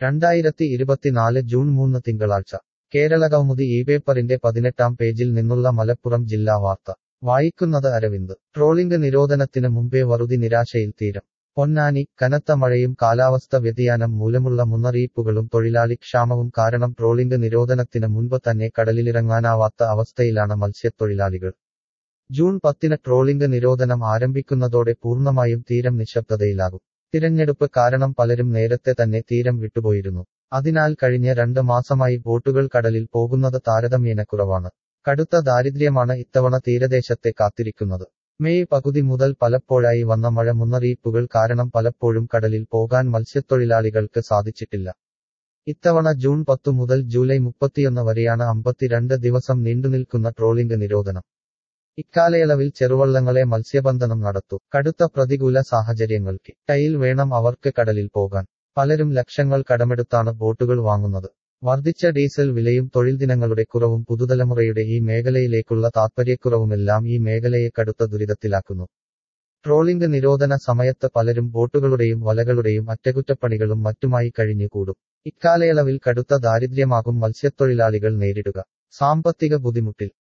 രണ്ടായിരത്തി ഇരുപത്തിനാല് ജൂൺ മൂന്ന് തിങ്കളാഴ്ച കേരളകൗമുദി ഈ പേപ്പറിന്റെ പതിനെട്ടാം പേജിൽ നിന്നുള്ള മലപ്പുറം ജില്ലാ വാർത്ത വായിക്കുന്നത് അരവിന്ദ് ട്രോളിംഗ് നിരോധനത്തിന് മുമ്പേ വറുതി നിരാശയിൽ തീരം പൊന്നാനി കനത്ത മഴയും കാലാവസ്ഥ വ്യതിയാനം മൂലമുള്ള മുന്നറിയിപ്പുകളും തൊഴിലാളി ക്ഷാമവും കാരണം ട്രോളിംഗ് നിരോധനത്തിന് മുൻപ് തന്നെ കടലിലിറങ്ങാനാവാത്ത അവസ്ഥയിലാണ് മത്സ്യത്തൊഴിലാളികൾ ജൂൺ പത്തിന് ട്രോളിംഗ് നിരോധനം ആരംഭിക്കുന്നതോടെ പൂർണ്ണമായും തീരം നിശബ്ദതയിലാകും തിരഞ്ഞെടുപ്പ് കാരണം പലരും നേരത്തെ തന്നെ തീരം വിട്ടുപോയിരുന്നു അതിനാൽ കഴിഞ്ഞ രണ്ട് മാസമായി ബോട്ടുകൾ കടലിൽ പോകുന്നത് താരതമ്യേന കുറവാണ് കടുത്ത ദാരിദ്ര്യമാണ് ഇത്തവണ തീരദേശത്തെ കാത്തിരിക്കുന്നത് മെയ് പകുതി മുതൽ പലപ്പോഴായി വന്ന മഴ മുന്നറിയിപ്പുകൾ കാരണം പലപ്പോഴും കടലിൽ പോകാൻ മത്സ്യത്തൊഴിലാളികൾക്ക് സാധിച്ചിട്ടില്ല ഇത്തവണ ജൂൺ പത്തു മുതൽ ജൂലൈ മുപ്പത്തിയൊന്ന് വരെയാണ് അമ്പത്തിരണ്ട് ദിവസം നീണ്ടുനിൽക്കുന്ന ട്രോളിംഗ് നിരോധനം ഇക്കാലയളവിൽ ചെറുവള്ളങ്ങളെ മത്സ്യബന്ധനം നടത്തൂ കടുത്ത പ്രതികൂല സാഹചര്യങ്ങൾക്ക് ടൈൽ വേണം അവർക്ക് കടലിൽ പോകാൻ പലരും ലക്ഷങ്ങൾ കടമെടുത്താണ് ബോട്ടുകൾ വാങ്ങുന്നത് വർദ്ധിച്ച ഡീസൽ വിലയും തൊഴിൽ ദിനങ്ങളുടെ കുറവും പുതുതലമുറയുടെ ഈ മേഖലയിലേക്കുള്ള താത്പര്യക്കുറവുമെല്ലാം ഈ മേഖലയെ കടുത്ത ദുരിതത്തിലാക്കുന്നു ട്രോളിംഗ് നിരോധന സമയത്ത് പലരും ബോട്ടുകളുടെയും വലകളുടെയും അറ്റകുറ്റപ്പണികളും മറ്റുമായി കഴിഞ്ഞുകൂടും ഇക്കാലയളവിൽ കടുത്ത ദാരിദ്ര്യമാകും മത്സ്യത്തൊഴിലാളികൾ നേരിടുക സാമ്പത്തിക ബുദ്ധിമുട്ടിൽ